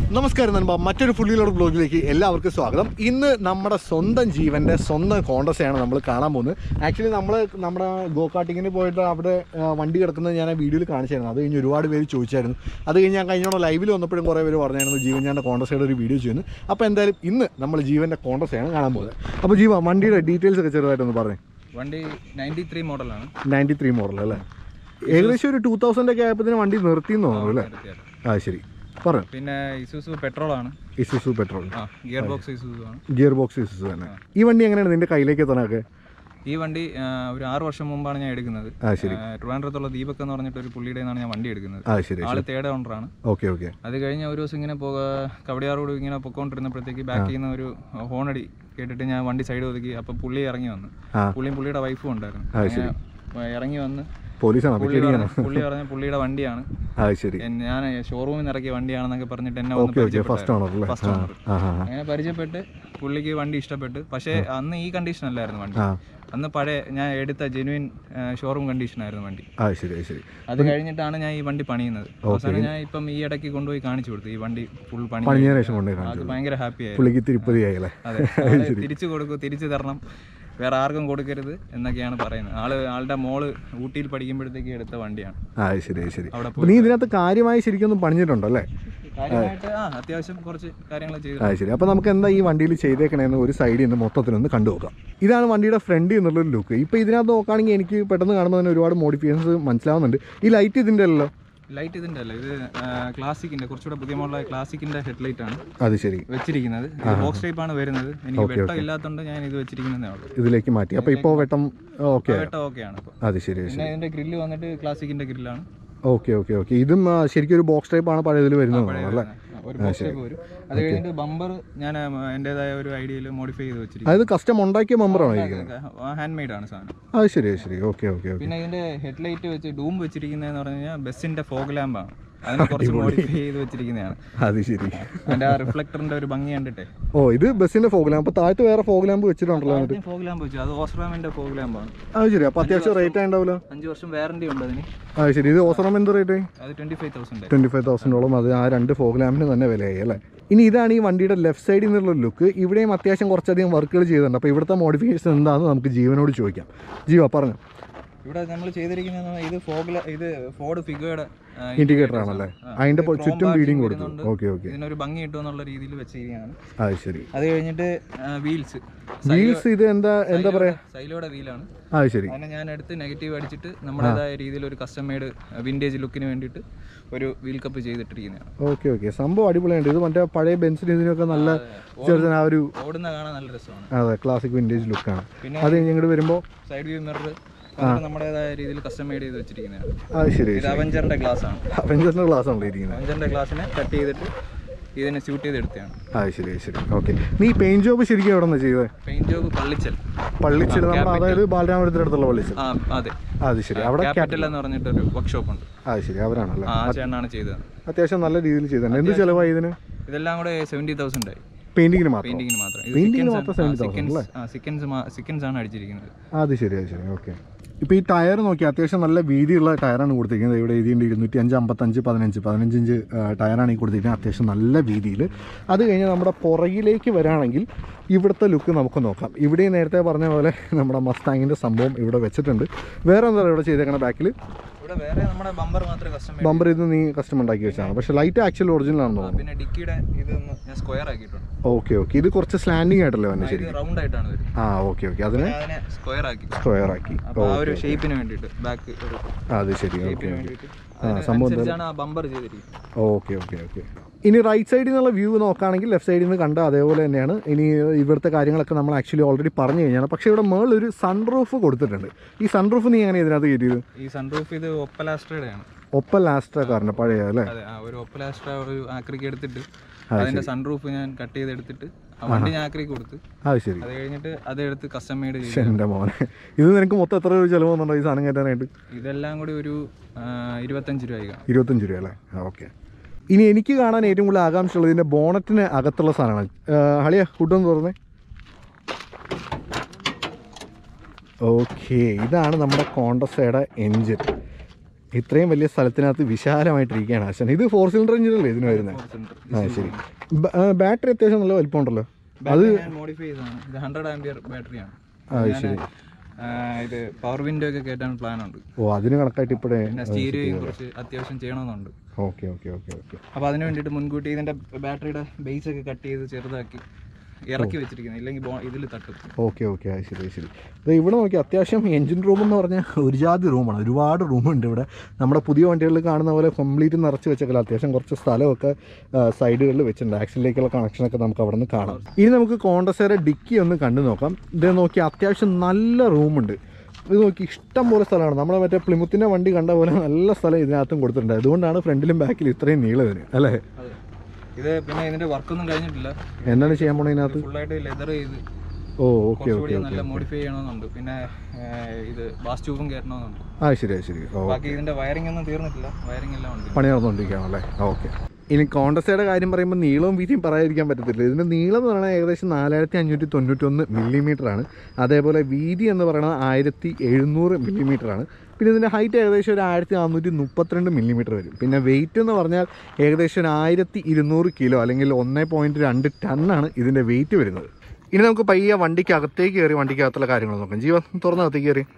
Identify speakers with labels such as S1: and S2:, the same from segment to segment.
S1: നമസ്കാരം നൻപ മറ്റൊരു ഫുള്ളിലോട് ബ്ലോഗിലേക്ക് എല്ലാവർക്കും സ്വാഗതം ഇന്ന് നമ്മുടെ സ്വന്തം ജീവൻ്റെ സ്വന്തം കോണ്ടസയാണ് നമ്മൾ കാണാൻ പോകുന്നത് ആക്ച്വലി നമ്മൾ നമ്മുടെ ഗോ കാട്ടിങ്ങിന് പോയിട്ട് അവിടെ ആ, വണ്ടി കിടക്കുന്നത് ഞാൻ ആ വീഡിയോയിൽ കാണിച്ചായിരുന്നു അത് കഴിഞ്ഞ് ഒരുപാട് പേര് ചോദിച്ചായിരുന്നു അത് കഴിഞ്ഞ് ഞാൻ കഴിഞ്ഞോടെ ലൈവിൽ വന്നപ്പോഴും കുറേ പേര് പറഞ്ഞായിരുന്നു ജീവൻ ഞാൻ കോണ്ടസയുടെ ഒരു വീഡിയോ ചെയ്യുന്നു അപ്പോൾ എന്തായാലും ഇന്ന് നമ്മൾ ജീവൻ്റെ കോണ്ടസയാണ് കാണാൻ പോകുന്നത് അപ്പോൾ ജീവ വണ്ടിയുടെ ഡീറ്റെയിൽസ് ഒക്കെ ചെറുതായിട്ടൊന്ന് പറഞ്ഞു
S2: വണ്ടി നയൻറ്റി ത്രീ മോഡലാണ്
S1: നയൻറ്റി ത്രീ മോഡൽ അല്ലേ ഏകദേശം ഒരു ടൂ തൗസൻഡ് ഒക്കെ ആയപ്പോൾ വണ്ടി നിർത്തിയെന്ന് തോന്നുന്നു അല്ലേ ആ ശരി പറഞ്ഞു
S2: പിന്നെ ഇസൂസു പെട്രോൾ ആണ്
S1: ഇസുസു പെട്രോൾ
S2: ആ ഗിയർ ബോക്സ് ഇസൂസു ആണ്
S1: ഗിയർ ബോക്സ് ഇസുസു തന്നെ ഈ വണ്ടി എങ്ങനെയാണ് നിന്റെ കയ്യിലേക്ക് എത്താനൊക്കെ
S2: ഈ വണ്ടി ആ, ഒരു ആറ് വർഷം മുമ്പാണ് ഞാൻ എടുക്കുന്നത്
S1: ആ ശരി
S2: ആ, ട്രിവാൻഡ്രത്തുള്ള ദീപക് എന്ന് പറഞ്ഞിട്ട് ഒരു പുള്ളിയുടെ നിന്നാണ് ഞാൻ വണ്ടി എടുക്കുന്നത്
S1: ആ ശരി
S2: ആള് തേർഡ് ഓണറാണ്
S1: ഓക്കെ ഓക്കെ
S2: അത് കഴിഞ്ഞ് ഒരു ദിവസം ഇങ്ങനെ പോക കവടിയാറോട് ഇങ്ങനെ പൊക്കോണ്ടിരുന്നപ്പോഴത്തേക്ക് ബാക്കിൽ നിന്ന് ഒരു ഹോണടി കേട്ടിട്ട് ഞാൻ വണ്ടി സൈഡ് ഒതുക്കി അപ്പോൾ പുള്ളി ഇറങ്ങി വന്നു
S1: ആ.
S2: പുള്ളിയും പുള്ളിയുടെ വൈഫും ഉണ്ടായിരുന്നു
S1: ആ,
S2: അങ്ങനെ, ആ, ഇറങ്ങി വന്ന്
S1: പോലീസാണോ
S2: പുള്ളി
S1: പേടിയാണോ
S2: പറഞ്ഞ പുള്ളി പറഞ്ഞ പുള്ളിയുടെ വണ്ടിയാണ്
S1: ആ ശരി
S2: എൻ- ഞാൻ ഷോറൂമിൽ നിന്ന് ഇറക്കിയ വണ്ടിയാണെന്നൊക്കെ പറഞ്ഞിട്ട് എന്നെ
S1: ഓക്കെ ഓക്കെ ഫസ്റ്റ് ആണോ അല്ലേ
S2: ഫസ്റ്റ് ഓണർ
S1: ആ ആ
S2: അങ്ങനെ പരിചയപ്പെട്ട് പുള്ളിക്ക് വണ്ടി ഇഷ്ടപ്പെട്ടു പക്ഷേ അന്ന് ഈ കണ്ടീഷൻ അല്ലായിരുന്നു വണ്ടി
S1: ആ
S2: അന്ന് പഴയ ഞാൻ എടുത്ത ജെനുവിൻ ഷോറൂം കണ്ടീഷൻ ആയിരുന്നു വണ്ടി
S1: ആ ശരി ആ ശരി
S2: അത് കഴിഞ്ഞിട്ടാണ് ഞാൻ ഈ വണ്ടി പണിയുന്നത് അവസാനം ഞാൻ ഇപ്പം ഈ ഇടയ്ക്ക് കൊണ്ടുപോയി കാണിച്ചു കൊടുത്തു ഈ വണ്ടി ഫുൾ പണി
S1: പണിഞ്ഞതിന് ശേഷം കൊണ്ടേ
S2: അത്
S1: കാണിച്ചു
S2: ഭയങ്കര ഹാപ്പി ആയി
S1: പുള്ളിക്ക് തിരുപ്പതിയായി അല്ലേ
S2: അതെ ആള് തിരിച്ചു കൊടുക്കൂ തിരിച്ചു തരണം വേറെ ആർക്കും കൊടുക്കരുത് എന്നൊക്കെയാണ് പറയുന്നത് ആള് ആളുടെ മോള് ഊട്ടിയിൽ പഠിക്കുമ്പോഴത്തേക്ക് എടുത്ത വണ്ടിയാണ്
S1: ആ ശരി ആ ശരി
S2: അവിടെ
S1: അപ്പൊ നീ ഇതിനകത്ത് കാര്യമായി ശരിക്കും ഒന്നും പണിഞ്ഞിട്ടുണ്ടല്ലേ
S2: കാര്യമായിട്ട് ആ അത്യാവശ്യം കുറച്ച് കാര്യങ്ങൾ ചെയ്തു
S1: ആ ശരി അപ്പോൾ നമുക്ക് എന്താ ഈ വണ്ടിയിൽ ചെയ്തേക്കണേന്ന് ഒരു സൈഡിൽ നിന്ന് മൊത്തത്തിലൊന്ന് കണ്ടു നോക്കാം ഇതാണ് വണ്ടിയുടെ ഫ്രണ്ട് എന്നുള്ളൊരു ലുക്ക് ഇപ്പോൾ ഇതിനകത്ത് നോക്കുകയാണെങ്കിൽ എനിക്ക് പെട്ടെന്ന് കാണുമ്പോൾ തന്നെ ഒരുപാട് മോഡിഫിക്കേഷൻസ് മനസ്സിലാവുന്നുണ്ട് ഈ ലൈറ്റ് ഇതിൻ്റെ അല്ലല്ലോ
S2: ലൈറ്റ് ഇതിന്റെ അല്ല ഇത് ക്ലാസിക്കിന്റെ കുറച്ചുകൂടെ പുതിയ മോഡലായ ക്ലാസിക്കിന്റെ ഹെഡ്ലൈറ്റ് ആണ്
S1: അത് ശരി
S2: വെച്ചിരിക്കുന്നത് ബോക്സ് ടൈപ്പ് ആണ് വരുന്നത് എനിക്ക് വെട്ടം ഇല്ലാത്തതുകൊണ്ട് ഞാൻ ഇത് വെച്ചിരിക്കുന്നതേ ഉള്ളൂ
S1: ഇതിലേക്ക് മാറ്റി അപ്പോൾ ഇപ്പോൾ വെട്ടം ഓക്കെ
S2: വെട്ടം ഓക്കെയാണ് ഇപ്പോൾ
S1: അത് ശരി ശരി
S2: പിന്നെ ഇതിന്റെ ഗ്രില്ല് വന്നിട്ട് ക്ലാസിക്കിന്റെ ഗ്രില്ലാണ്
S1: ഓക്കെ ഓക്കെ ഓക്കെ ഇതും ആ, ശരിക്കും ഒരു ബോക്സ് ടൈപ്പ് ആണ് പഴയതിൽ വരുന്നത് അല്ലേ
S2: ഒരു ബോക്സ് ടൈപ്പ് വരും അത് കഴിഞ്ഞിട്ട് ബമ്പർ ഞാൻ എൻ്റെതായ ഒരു ഐഡിയയിൽ മോഡിഫൈ ചെയ്ത് വെച്ചിരിക്കുന്നത്
S1: അതായത് കസ്റ്റം ഉണ്ടാക്കിയ മെമ്പറാണോ ഇരിക്കുന്നത്
S2: ഹാൻഡ് മെയ്ഡ് ആണ് സാധനം
S1: അത് ശരി അത് ശരി ഓക്കെ ഓക്കെ ഓക്കെ
S2: പിന്നെ ഇതിന്റെ ഹെഡ്ലൈറ്റ് വെച്ച് ഡൂം വെച്ചിരിക്കുന്നതെന്ന് പറഞ്ഞു കഴിഞ്ഞാൽ ബസ്സിന്റെ ഫോഗ് ലാമ്പാണ് അതിനെ കുറച്ച് മോഡിഫൈ ചെയ്ത് വെച്ചിരിക്കുന്നതാണ്
S1: അത് ശരി
S2: അതിന്റെ ആ റിഫ്ലക്ടറിന്റെ ഒരു ഭംഗി കണ്ടിട്ടേ
S1: ഓ ഇത് ബസ്സിന്റെ ഫോഗ് ലാമ്പ് അപ്പോൾ താഴത്ത് വേറെ ഫോഗ് ലാമ്പ് വെച്ചിട്ടുണ്ടല്ലോ എന്നിട്ട്
S2: ഫോഗ് ലാമ്പ് വെച്ചു അത് ഓസ്റാമിന്റെ ഫോഗ് ലാമ്പാണ്
S1: അത് ശരി അപ്പോൾ അത്യാവശ്യം റേറ്റ് ആയിട്ടുണ്ടാവില്ല
S2: അഞ്ച് വർഷം വാറണ്ടി ഉണ്ട് അതിന്
S1: അത് ശരി ഇത് ഓസറം എന്ത് റേറ്റ്
S2: അത് twenty five thousand
S1: twenty five തൗസൻഡോളം അത് ആ രണ്ട് ഫോഗ് ലാമ്പിന് തന്നെ വിലയായി അല്ലേ ഇനി ഇതാണ് ഈ വണ്ടിയുടെ ലെഫ്റ്റ് സൈഡിൽ നിന്നുള്ള ലുക്ക് ഇവിടെയും അത്യാവശ്യം കുറച്ചധികം വർക്കുകൾ ചെയ്തിട്ടുണ്ട് അപ്പോൾ ഇവിടുത്തെ മോഡിഫിക്കേഷൻ എന്താണെന്ന് നമുക്ക് ജീവനോട് ചോദിക്കാം ജീവ പറഞ്ഞു
S2: ഇവിടെ നമ്മൾ ചെയ്തിരിക്കുന്നത് ഇത് ഫോഗ് ഇത് ഫോർഡ് ഫിഗോയുടെ
S1: ഇൻഡിക്കേറ്റർ ആണല്ലേ അതിൻ്റെ പൊ- ചുറ്റും ബീഡിങ് കൊടുത്തു ഓക്കെ ഓക്കെ
S2: ഇതിനൊരു ഭംഗി കിട്ടും എന്നുള്ള രീതിയിൽ വെച്ചിരിക്കുകയാണ്
S1: അത് ശരി
S2: അത് കഴിഞ്ഞിട്ട് വീൽസ്
S1: വീൽസ് ഇത് എന്താ എന്താ പറയാ
S2: സൈലോടെ വീലാണ്
S1: അത് ശരി
S2: അതിനെ ഞാൻ എടുത്ത് നെഗറ്റീവ് അടിച്ചിട്ട് നമ്മുടേതായ രീതിയിൽ ഒരു കസ്റ്റം മെയ്ഡ് വിൻറ്റേജ് ലുക്കിന് വേണ്ടിയിട്ട് ഒരു വീൽ കപ്പ് ചെയ്തിട്ടിരിക്കുന്നതാണ്
S1: ഓക്കെ ഓക്കെ സംഭവം അടിപൊളിയുണ്ട് ഇത് മറ്റേ പഴയ ബെൻസിന് ഇതിനൊക്കെ നല്ല ചെറുതിന് ആ ഒരു
S2: ഓടുന്ന കാണാൻ നല്ല രസമാണ്
S1: അതെ ക്ലാസിക് വിൻറ്റേജ് ലുക്കാണ്
S2: പിന്നെ
S1: അത് കഴിഞ്ഞ് ഇങ്ങോട്ട് വരുമ്പോൾ
S2: സൈഡ് വ്യൂ മിറർ നമ്മുടേതായ രീതിയിൽ കസ്റ്റം മെയ്ഡ് ചെയ്ത് വെച്ചിരിക്കുന്നതാണ്
S1: അത് ശരി
S2: ഇത് അവഞ്ചറിന്റെ ഗ്ലാസ് ആണ്
S1: അവഞ്ചറിൻ്റെ ക്ലാസ് ആണല്ലോ ഇരിക്കുന്നത്
S2: അവഞ്ചറിന്റെ ഗ്ലാസ്സിനെ കട്ട് ചെയ്തിട്ട് ഇതിനെ സ്യൂട്ട് ചെയ്ത് എടുത്തതാണ്
S1: അത് ശരി അത് ശരി ഓക്കെ നീ പെയിന്റ് ജോബ് ശരിക്കും എവിടെ നിന്ന് ചെയ്തത്
S2: പെയിന്റ് ജോബ് പള്ളിച്ചൽ
S1: പള്ളിച്ചിൽ നമ്മുടെ അതായത് ബാലരാമപുരത്തിന് അടുത്തുള്ള പള്ളിച്ചിൽ
S2: ആ അതെ
S1: അത് ശരി അവിടെ
S2: ക്യാപിറ്റൽ എന്ന് പറഞ്ഞിട്ടൊരു വർക്ക്ഷോപ്പ് ഉണ്ട്
S1: അത് ശരി അവരാണല്ലേ
S2: ആ ആ ചേട്ടനാണ് ചെയ്തത്
S1: അത്യാവശ്യം നല്ല രീതിയിൽ ചെയ്തിട്ടുണ്ട് എന്ത് ചിലവായി ഇതിന്
S2: ഇതെല്ലാം കൂടെ സെവൻറ്റി തൗസൻഡ് ആയി
S1: പെയിന്റിങ്ങിന് മാത്രം
S2: പെയിന്റിങ്ങിന് മാത്രം
S1: Painting ന് മാത്രം 70,000
S2: സിക്കൻസ് സിക്കൻസ് ആണ് അടിച്ചിരിക്കുന്നത്
S1: അത് ശരി അത് ശരി ഓക്കെ ഇപ്പോൾ ഈ ടയർ നോക്കി അത്യാവശ്യം നല്ല വീതിയുള്ള ടയറാണ് കൊടുത്തിരിക്കുന്നത് ഇവിടെ എഴുതിയുണ്ട് ഇരുന്നൂറ്റി അഞ്ച് അമ്പത്തഞ്ച് പതിനഞ്ച് പതിനഞ്ച് ഇഞ്ച് ആ, ടയറാണ് ഈ കൊടുത്തിരിക്കുന്നത് അത്യാവശ്യം നല്ല വീതിയിൽ അത് കഴിഞ്ഞ് നമ്മുടെ പുറകിലേക്ക് വരാണെങ്കിൽ ഇവിടുത്തെ ലുക്ക് നമുക്ക് നോക്കാം ഇവിടെ നേരത്തെ പറഞ്ഞ പോലെ നമ്മുടെ മസ്താങ്ങിൻ്റെ സംഭവം ഇവിടെ വെച്ചിട്ടുണ്ട് വേറെ എന്താ പറയുക ഇവിടെ ചെയ്തേക്കണ ബാക്കിൽ
S2: ഇവിടെ വേറെ നമ്മുടെ ബമ്പർ മാത്രമേ കസ്റ്റം
S1: ബമ്പർ ഇത് നീ കസ്റ്റം ഉണ്ടാക്കി വെച്ചാണ് പക്ഷേ ലൈറ്റ് ആക്ച്വൽ ഒറിജിനൽ ആണെന്ന് തോന്നുന്നു
S2: പിന്നെ ഡിക്കിയുടെ ഇതൊന്ന് ഞാൻ സ്ക്വയർ ആക്കിയിട്ടുണ്ട്
S1: ഓക്കെ ഓക്കെ ഇത് കുറച്ച് സ്ലാൻഡിങ് ആയിട്ടല്ലേ വന്നെ ശരി
S2: ഇത് റൗണ്ട് ആയിട്ടാണ് വരുന്നത്
S1: ആ ഓക്കെ ഓക്കെ അതിനെ
S2: ഞാൻ അതിനെ സ്ക്വയർ ആക്കി
S1: സ്ക്വയർ ആക്കി
S2: അപ്പോൾ ആ ഒരു ഷേപ്പിന് വേണ്ടിയിട്ട് ബാക്ക് ഒരു
S1: അത് ശരി ഓക്കെ
S2: ഷേപ്പിന് വേണ്ടിയിട്ട്
S1: സംഭവം
S2: അതിനനുസരിച്ചാണ് ആ ബമ്പർ ചെയ്തിരിക്കുന്നത്
S1: ഓക്കെ ഓക്കെ ഓക്കെ ഇനി റൈറ്റ് സൈഡിൽ നിന്നുള്ള വ്യൂ നോക്കുകയാണെങ്കിൽ ലെഫ്റ്റ് സൈഡിൽ നിന്ന് കണ്ട അതേപോലെ തന്നെയാണ് ഇനി ഇവിടുത്തെ കാര്യങ്ങളൊക്കെ നമ്മൾ ആക്ച്വലി ഓൾറെഡി പറഞ്ഞു കഴിഞ്ഞാണ് പക്ഷേ ഇവിടെ മേളിൽ ഒരു സൺറൂഫ് കൊടുത്തിട്ടുണ്ട് ഈ സൺറൂഫ് നീ എങ്ങനെ ഇതിനകത്ത് കയറ്റിയത്
S2: ഈ സൺറൂഫ് ഇത് ഒപ്പലാസ്ട്രയുടെ ആണ്
S1: ഒപ്പ ലാസ്ട്ര കാറിൻ്റെ പഴയ അല്ലേ
S2: അതെ ആ ഒരു ഒപ്പലാസ്ട്ര ഒരു ആക്രിക്ക് എടുത്തിട്ട് അതിന്റെ സൺറൂഫ് ഞാൻ കട്ട് ചെയ്തെടുത്തിട്ട് ആ വണ്ടി ഞാൻ ആക്രിക്ക് കൊടുത്ത്
S1: അത് ശരി
S2: അത് കഴിഞ്ഞിട്ട് അതെടുത്ത് കസ്റ്റം മെയ്ഡ് ചെയ്തു
S1: എൻ്റെ മോനെ ഇത് നിനക്ക് മൊത്തം എത്ര രൂപ ചിലവ് വന്നുണ്ടോ ഈ സാധനം കയറ്റാനായിട്ട്
S2: ഇതെല്ലാം കൂടി ഒരു ആ, ഇരുപത്തഞ്ച് രൂപ കാണും
S1: ഇരുപത്തഞ്ച് രൂപ അല്ലേ ആ ഓക്കെ ഇനി എനിക്ക് കാണാൻ ഏറ്റവും കൂടുതൽ ആകാംക്ഷയുള്ളത് ഇതിൻ്റെ ബോണറ്റിന് അകത്തുള്ള സാധനമാണ് ഹളിയ ഫുഡൊന്ന് തുറന്നേ ഓക്കെ ഇതാണ് നമ്മുടെ കോണ്ടസയുടെ എൻജിൻ ഇത്രയും വലിയ സ്ഥലത്തിനകത്ത് വിശാലമായിട്ടിരിക്കുകയാണ് ആശാൻ ഇത് ഫോർ സിലിണ്ടർ എഞ്ചിനല്ലേ ഇതിന് വരുന്നത് ആ ശരി ബാറ്ററി അത്യാവശ്യം നല്ല വലിപ്പമുണ്ടല്ലോ
S2: അത് മോഡിഫൈ ചെയ്തതാണ് ഇത് ഹൺഡ്രഡ് ആംബിയർ ബാറ്ററിയാണ്
S1: ആ ശരി
S2: ഇത് പവർ വിൻഡോ ഒക്കെ കയറ്റാൻ പ്ലാൻ ഉണ്ട്
S1: ഓ അതിന് കണക്കായിട്ട് ഇപ്പോഴേ
S2: പിന്നെ സ്റ്റീരിയോയും കുറച്ച് അത്യാവശ്യം ചെയ്യണമെന്നുണ്ട്
S1: ഓക്കെ ഓക്കെ ഓക്കെ ഓക്കെ
S2: അപ്പോൾ അതിന് വേണ്ടിയിട്ട് മുൻകൂട്ടി ഇതിന്റെ ബാറ്ററിയുടെ ബേസ് ഒക്കെ കട്ട് ചെയ്ത് ചെറുതാക്കി ഇറക്കി വെച്ചിരിക്കുന്നത് ഇല്ലെങ്കിൽ ഇതിൽ തട്ടും
S1: ഓക്കെ ഓക്കെ അത് ശരി അത് ശരി ഇത് ഇവിടെ നോക്കി അത്യാവശ്യം എഞ്ചിൻ റൂം എന്ന് പറഞ്ഞാൽ ഒരു ജാതി റൂമാണ് ഒരുപാട് റൂമുണ്ട് ഇവിടെ നമ്മുടെ പുതിയ വണ്ടികളിൽ കാണുന്ന പോലെ കംപ്ലീറ്റ് നിറച്ച് വെച്ചേക്കല്ല അത്യാവശ്യം കുറച്ച് സ്ഥലമൊക്കെ സൈഡുകളിൽ വെച്ചിട്ടുണ്ട് ആക്സിലേക്കുള്ള കണക്ഷനൊക്കെ നമുക്ക് അവിടെ നിന്ന് കാണാം ഇനി നമുക്ക് കോണ്ടസേറെ ഡിക്കി ഒന്ന് കണ്ടു നോക്കാം ഇത് നോക്കി അത്യാവശ്യം നല്ല റൂമുണ്ട് ഇത് നോക്കി ഇഷ്ടം പോലെ സ്ഥലമാണ് നമ്മുടെ മറ്റേ പ്ലിമുത്തിൻ്റെ വണ്ടി കണ്ട പോലെ നല്ല സ്ഥലം ഇതിനകത്തും കൊടുത്തിട്ടുണ്ട് അതുകൊണ്ടാണ് ഫ്രണ്ടിലും ബാക്കിലും ഇത്രയും നീളം ഇതിന് അല്ലേ
S2: അതെ ഇത് പിന്നെ ഇതിന്റെ വർക്കൊന്നും കഴിഞ്ഞിട്ടില്ല
S1: എന്താണ് ചെയ്യാൻ പോണത് ഇതിനകത്ത്
S2: ഫുള്ളായിട്ട് ലെതർ ചെയ്ത്
S1: ഓ ഓക്കെ
S2: കുറച്ചുകൂടി
S1: ഓക്കെ
S2: നല്ല മോഡിഫൈ ചെയ്യണമെന്നുണ്ട് പിന്നെ ആ, ഇത് ബാസ് ട്യൂബും കയറ്റണമെന്നുണ്ട്
S1: ആ ശരി ആ ശരി ഓ
S2: ബാക്കി ഇതിന്റെ വയറിംഗ് ഒന്നും തീർന്നിട്ടില്ല വയറിംഗ് എല്ലാം ഉണ്ട്
S1: പണി നടന്നുകൊണ്ടിരിക്കുകയാണല്ലേ ഓക്കെ ഇനി കോണ്ടസയുടെ കാര്യം പറയുമ്പോൾ നീളവും വീതിയും പറയാതിരിക്കാൻ പറ്റത്തില്ല ഇതിൻ്റെ നീളം എന്ന് പറയുന്നത് ഏകദേശം നാലായിരത്തി അഞ്ഞൂറ്റി തൊണ്ണൂറ്റൊന്ന് മില്ലിമീറ്റർ ആണ് അതേപോലെ വീതി എന്ന് പറയുന്നത് ആയിരത്തി എഴുന്നൂറ് മില്ലിമീറ്റർ ആണ് പിന്നെ ഇതിൻ്റെ ഹൈറ്റ് ഏകദേശം ഒരു ആയിരത്തി നാനൂറ്റി മുപ്പത്തിരണ്ട് മില്ലിമീറ്റർ വരും പിന്നെ വെയിറ്റ് എന്ന് പറഞ്ഞാൽ ഏകദേശം ഒരു ആയിരത്തി ഇരുന്നൂറ് കിലോ അല്ലെങ്കിൽ ഒന്ന് പോയിൻറ്റ് രണ്ട് ടണ്ണാണ് ഇതിൻ്റെ വെയിറ്റ് വരുന്നത് ഇനി നമുക്ക് പയ്യെ വണ്ടിക്ക് അകത്തേക്ക് കയറി വണ്ടിക്ക് അകത്തുള്ള കാര്യങ്ങൾ നോക്കാം ജീവൻ തുറന്ന് അകത്തേക്ക് കയറി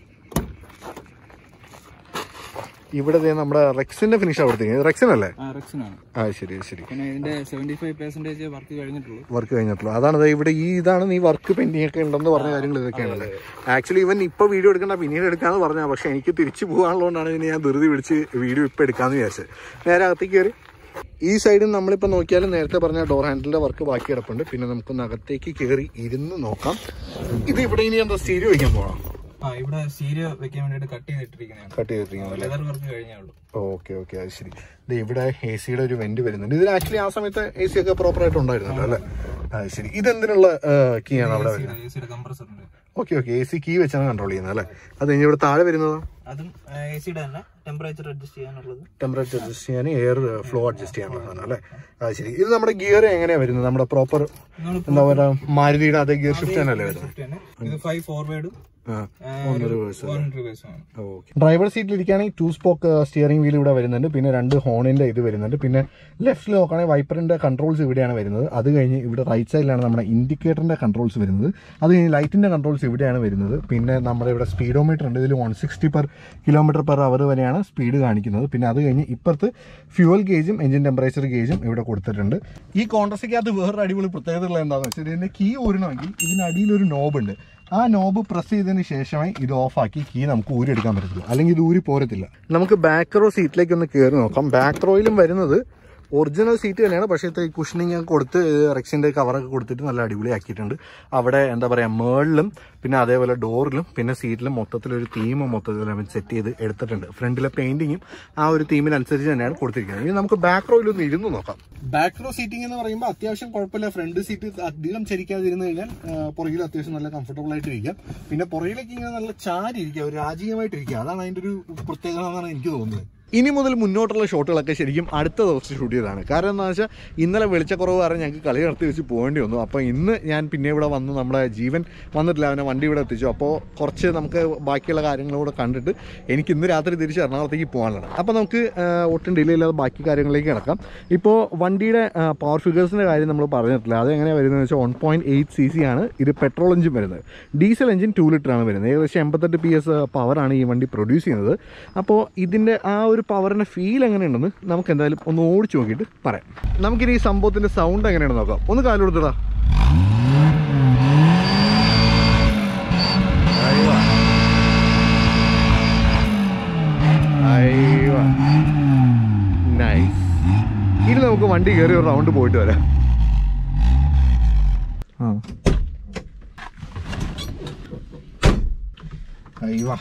S1: ഇവിടെ ദേ നമ്മുടെ റെക്സിന്റെ ഫിനിഷ് കൊടുത്തിരിക്കുന്നത് റെക്സിനല്ലേ
S2: ആ റെക്സിനാണ്
S1: ആ ശരി ശരി
S2: പിന്നെ ഇതിന്റെ സെവന്റി ഫൈവ് പെർസെന്റേജ് വർക്ക് കഴിഞ്ഞിട്ടുള്ളൂ
S1: വർക്ക് കഴിഞ്ഞിട്ടുള്ളൂ അതാണ് ദേ ഇവിടെ ഈ ഇതാണ് നീ വർക്ക് പെൻഡിങ് ഒക്കെ ഉണ്ടെന്ന് പറഞ്ഞ കാര്യങ്ങൾ ഇതൊക്കെയാണല്ലേ ആക്ച്വലി ഇവൻ ഇപ്പൊ വീഡിയോ എടുക്കണ്ട പിന്നീട് എടുക്കാന്ന് പറഞ്ഞാ പക്ഷെ എനിക്ക് തിരിച്ചു പോകാനുള്ളതുകൊണ്ടാണ് ഇതിന് ഞാൻ ധൃതി പിടിച്ച് വീഡിയോ ഇപ്പൊ എടുക്കാന്ന് വിചാരിച്ചത് നേരെ അകത്തേക്ക് കയറി ഈ സൈഡിൽ നമ്മളിപ്പോൾ നോക്കിയാലും നേരത്തെ പറഞ്ഞ ഡോർ ഹാൻഡിലിന്റെ വർക്ക് ബാക്കി കിടപ്പുണ്ട് പിന്നെ നമുക്കൊന്ന് അകത്തേക്ക് കയറി ഇരുന്ന് നോക്കാം ഇത് ഇവിടെ ഇനി എന്താ സ്റ്റീരിയോ വയ്ക്കാൻ പോകണം
S2: ആ ഇവിടെ സ്റ്റീരിയോ വെക്കാൻ വേണ്ടിയിട്ട് കട്ട് ചെയ്തിട്ടിരിക്കുന്നതാണ്
S1: കട്ട് ചെയ്തിരിക്കുന്നത്
S2: ലെതർ വർക്ക് കഴിഞ്ഞേ ഉള്ളൂ
S1: ഓക്കെ ഓക്കെ അത് ശരി ഇത് ഇവിടെ എ സിയുടെ ഒരു വെന്റ് വരുന്നുണ്ട് ഇതിൽ ആക്ച്വലി ആ സമയത്ത് എ സി ഒക്കെ പ്രോപ്പർ ആയിട്ട് ഉണ്ടായിരുന്നല്ലോ അല്ലേ അത് ശരി ഇതെന്തിനുള്ള കീ ആണ് അവിടെ വരുന്നത്
S2: എ സിയുടെ കംപ്രസർ ഉണ്ട്
S1: okay okay A C key വെച്ചാണ് കൺട്രോൾ ചെയ്യുന്നത് അല്ലേ അത് കഴിഞ്ഞ് ഇവിടെ താഴെ വരുന്നതോ
S2: അതും എ സിയുടെ തന്നെ ടെമ്പറേച്ചർ അഡ്ജസ്റ്റ് ചെയ്യാനുള്ളത്
S1: ടെമ്പറേച്ചർ അഡ്ജസ്റ്റ് ചെയ്യാൻ എയർ ഫ്ലോ അഡ്ജസ്റ്റ് ചെയ്യാനുള്ളതാണ് അല്ലേ അത് ശരി ഇത് നമ്മുടെ ഗിയർ എങ്ങനെയാ വരുന്നത് നമ്മുടെ പ്രോപ്പർ എന്താ പറയുക മാരുതിയുടെ അതേ ഗിയർ ഷിഫ്റ്റ് തന്നെയല്ലേ വരുന്നത്
S2: ഇത് ഫൈവ് ഫോർവേഡും
S1: ആ ഒന്ന് റിവേഴ്സ്
S2: വൺ റിവേഴ്സും ആണ്
S1: ഓക്കെ ഡ്രൈവർ സീറ്റിൽ ഇരിക്കുകയാണെങ്കിൽ ടു സ്പോക്ക് സ്റ്റിയറിംഗ് വീൽ ഇവിടെ വരുന്നുണ്ട് പിന്നെ രണ്ട് ഹോണിന്റെ ഇത് വരുന്നുണ്ട് പിന്നെ ലെഫ്റ്റിൽ നോക്കുകയാണെങ്കിൽ വൈപ്പറിന്റെ കൺട്രോൾസ് ഇവിടെയാണ് വരുന്നത് അത് കഴിഞ്ഞ് ഇവിടെ റൈറ്റ് സൈഡിലാണ് നമ്മുടെ ഇൻഡിക്കേറ്ററിന്റെ കൺട്രോൾസ് വരുന്നത് അത് കഴിഞ്ഞ് ലൈറ്റിന്റെ കൺട്രോൾസ് ഇവിടെയാണ് വരുന്നത് പിന്നെ നമ്മുടെ ഇവിടെ സ്പീഡോമീറ്റർ ഉണ്ട് ഇതിൽ one sixty per kilometre per hour വരെയാണ് സ്പീഡ് കാണിക്കുന്നത് പിന്നെ അത് കഴിഞ്ഞ് ഇപ്പുറത്ത് ഫ്യൂവൽ ഗേജും എഞ്ചിൻ ടെമ്പറേച്ചർ ഗേജും ഇവിടെ കൊടുത്തിട്ടുണ്ട് ഈ കോൺഗ്രസിക്കകത്ത് വേറൊരു അടിപൊളി പ്രത്യേകത ഉള്ള എന്താണെന്ന് വെച്ചാൽ ഇതിന്റെ കീ ഊരണമെങ്കിൽ ഇതിനടിയിൽ ഒരു നോബ് ഉണ്ട് ആ നോബ് പ്രസ് ചെയ്തതിന് ശേഷമേ ഇത് ഓഫാക്കി കീ നമുക്ക് ഊരിയെടുക്കാൻ പറ്റത്തുള്ളൂ അല്ലെങ്കിൽ ഇത് ഊരി പോരത്തില്ല നമുക്ക് ബാക്ക് റോ സീറ്റിലേക്ക് ഒന്ന് കയറി നോക്കാം ബാക്ക് റോയിലും വരുന്നത് ഒറിജിനൽ സീറ്റ് തന്നെയാണ് പക്ഷേ ഇത്ര കുഷനിങ് ഒക്കെ കൊടുത്ത് റെക്സിൻ്റെ കവറൊക്കെ കൊടുത്തിട്ട് നല്ല അടിപൊളിയാക്കിയിട്ടുണ്ട് അവിടെ എന്താ പറയുക മേളിലും പിന്നെ അതേപോലെ ഡോറിലും പിന്നെ സീറ്റിലും മൊത്തത്തിലൊരു തീം മൊത്തത്തിൽ അവൻ സെറ്റ് ചെയ്ത് എടുത്തിട്ടുണ്ട് ഫ്രണ്ടിലെ പെയിന്റിങ്ങും ആ ഒരു തീമിനനുസരിച്ച് തന്നെയാണ് കൊടുത്തിരിക്കുന്നത് ഇനി നമുക്ക് ബാക്ക് റോയിൽ ഒന്ന് ഇരുന്ന് നോക്കാം ബാക്ക് റോ സീറ്റിംഗ് എന്ന് പറയുമ്പോൾ അത്യാവശ്യം കുഴപ്പമില്ല ഫ്രണ്ട് സീറ്റ് അധികം ചരിക്കാതിരുന്ന് കഴിഞ്ഞാൽ ആ, പുറകിൽ അത്യാവശ്യം നല്ല കംഫർട്ടബിൾ ആയിട്ട് ഇരിക്കാം പിന്നെ പുറകിലേക്ക് ഇങ്ങനെ നല്ല ചാരി ഇരിക്കുക ഒരു രാജീയമായിട്ട് ഇരിക്കുക അതാണ് അതിന്റെ ഒരു പ്രത്യേകത എന്നാണ് എനിക്ക് തോന്നുന്നത് ഇനി മുതൽ മുന്നോട്ടുള്ള ഷോട്ടുകളൊക്കെ ശരിക്കും അടുത്ത ദിവസം ഷൂട്ട് ചെയ്തതാണ് കാരണം എന്താ വെച്ചാൽ ഇന്നലെ വെളിച്ചക്കുറവ് കാരണം ഞങ്ങൾക്ക് കളി നടത്തി വെച്ച് പോകേണ്ടി വന്നു അപ്പോൾ ഇന്ന് ഞാൻ പിന്നെ ഇവിടെ വന്ന് നമ്മുടെ ജീവൻ വന്നിട്ടില്ല അവനെ വണ്ടി ഇവിടെ എത്തിച്ചു അപ്പോൾ കുറച്ച് നമുക്ക് ബാക്കിയുള്ള കാര്യങ്ങളൂടെ കണ്ടിട്ട് എനിക്ക് ഇന്ന് രാത്രി തിരിച്ച് എറണാകുളത്തേക്ക് പോകാനുള്ളതാണ് അപ്പോൾ നമുക്ക് ആ, ഒട്ടും ഡിലേ ഇല്ലാതെ ബാക്കി കാര്യങ്ങളിലേക്ക് കിടക്കാം ഇപ്പോൾ വണ്ടിയുടെ പവർ ഫിഗേഴ്സിൻ്റെ കാര്യം നമ്മൾ പറഞ്ഞിട്ടില്ല അത് എങ്ങനെയാണ് വരുന്നത് വെച്ചാൽ one point eight C C ആണ് ഇത് പെട്രോൾ എഞ്ചിൻ വരുന്നത് ഡീസൽ എഞ്ചിൻ ടു ലിറ്റർ ആണ് വരുന്നത് ഏകദേശം എൺപത്തെട്ട് പി എസ് പവറാണ് ഈ വണ്ടി പ്രൊഡ്യൂസ് ചെയ്യുന്നത് അപ്പോൾ ഇതിൻ്റെ ആ ഒരു പവറിൻ്റെ ഫീൽ എങ്ങനെയുണ്ടെന്ന് നമുക്ക് എന്തായാലും ഒന്ന് ഓടിച്ചു നോക്കിയിട്ട് പറയാം നമുക്കിനി ഈ സംഭവത്തിൻ്റെ സൗണ്ട് എങ്ങനെയാണെന്ന് നോക്കാം ഒന്ന് കാല് കൊടുത്തടാ നൈസ് ഇനി നമുക്ക് വണ്ടി കയറി ഒരു റൗണ്ട് പോയിട്ട് വരാം ആ അയ്യോ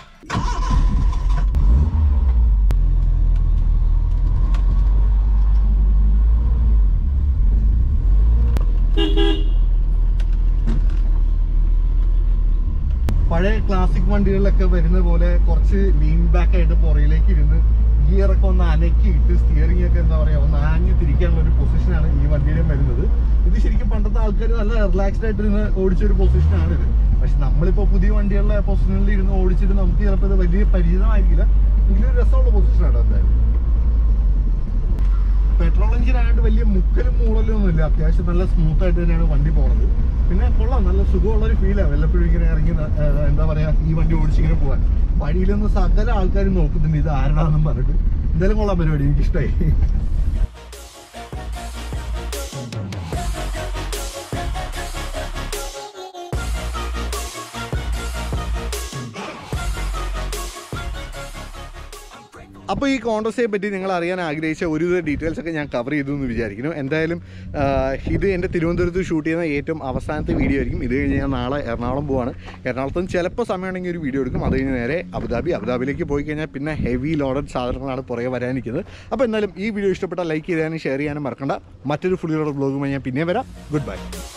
S1: പഴയ ക്ലാസിക് വണ്ടികളിലൊക്കെ വരുന്ന പോലെ കുറച്ച് ലീൻ ബാക്ക് ആയിട്ട് പുറയിലേക്ക് ഇരുന്ന് ഗിയറൊക്കെ ഒന്ന് അനക്കിയിട്ട് സ്റ്റിയറിംഗ് ഒക്കെ എന്താ പറയാ ഒന്ന് ആഞ്ഞു തിരിക്കാനുള്ള ഒരു പൊസിഷനാണ് ഈ വണ്ടിയുടെ വരുന്നത് ഇത് ശരിക്കും പണ്ടത്തെ ആൾക്കാർ നല്ല റിലാക്സ്ഡ് ആയിട്ട് ഇരുന്ന് ഓടിച്ച ഒരു പൊസിഷനാണ് ഇത് പക്ഷെ നമ്മളിപ്പോ പുതിയ വണ്ടികളുടെ പൊസിഷനിൽ ഇരുന്ന് ഓടിച്ചിട്ട് നമുക്ക് ചിലപ്പോൾ ഇത് വലിയ പരിചിതമായിരിക്കില്ല ഇതിൽ രസമുള്ള പൊസിഷനാണ് എന്തായാലും പെട്രോൾ എഞ്ചിൻ ആയതുകൊണ്ട് വലിയ മുക്കലും മൂളലും ഒന്നുമില്ല അത്യാവശ്യം നല്ല സ്മൂത്ത് ആയിട്ട് തന്നെയാണ് വണ്ടി പോണത് പിന്നെ കൊള്ളാം നല്ല സുഖമുള്ള ഒരു ഫീലാണ് വല്ലപ്പോഴും ഇങ്ങനെ ഇറങ്ങി ന- ആ, എന്താ പറയാ ഈ വണ്ടി ഓടിച്ച് ഇങ്ങനെ പോകാൻ വഴിയിലൊന്നും സകല ആൾക്കാരും നോക്കുന്നുണ്ട് ഇത് ആരാണെന്നും പറഞ്ഞിട്ട് എന്തായാലും കൊള്ളാം പരിപാടി എനിക്കിഷ്ടമായി അപ്പോൾ ഈ കോൺഗ്രസയെ പറ്റി നിങ്ങൾ അറിയാൻ ആഗ്രഹിച്ച ഒരുവിധ ഡീറ്റെയിൽസ് ഒക്കെ ഞാൻ കവർ ചെയ്തു എന്ന് വിചാരിക്കുന്നു എന്തായാലും ആ, ഇത് എൻ്റെ തിരുവനന്തപുരത്ത് ഷൂട്ട് ചെയ്യുന്ന ഏറ്റവും അവസാനത്തെ വീഡിയോ ആയിരിക്കും ഇത് കഴിഞ്ഞ് ഞാൻ നാളെ എറണാകുളം പോവാണ് എറണാകുളത്ത് നിന്ന് ചിലപ്പോൾ സമയമാണെങ്കിൽ ഒരു വീഡിയോ എടുക്കും അത് കഴിഞ്ഞ് നേരെ അബുദാബി അബുദാബിയിലേക്ക് പോയി കഴിഞ്ഞാൽ പിന്നെ ഹെവി ലോഡഡ് സാധനങ്ങളാണ് പുറകെ വരാനിരിക്കുന്നത് അപ്പോൾ എന്തായാലും ഈ വീഡിയോ ഇഷ്ടപ്പെട്ടാൽ ലൈക്ക് ചെയ്യാനും ഷെയർ ചെയ്യാനും മറക്കണ്ട മറ്റൊരു ഫുൾ ലോഡ് ബ്ലോഗുമായി ഞാൻ പിന്നെ വരാം ഗുഡ് ബൈ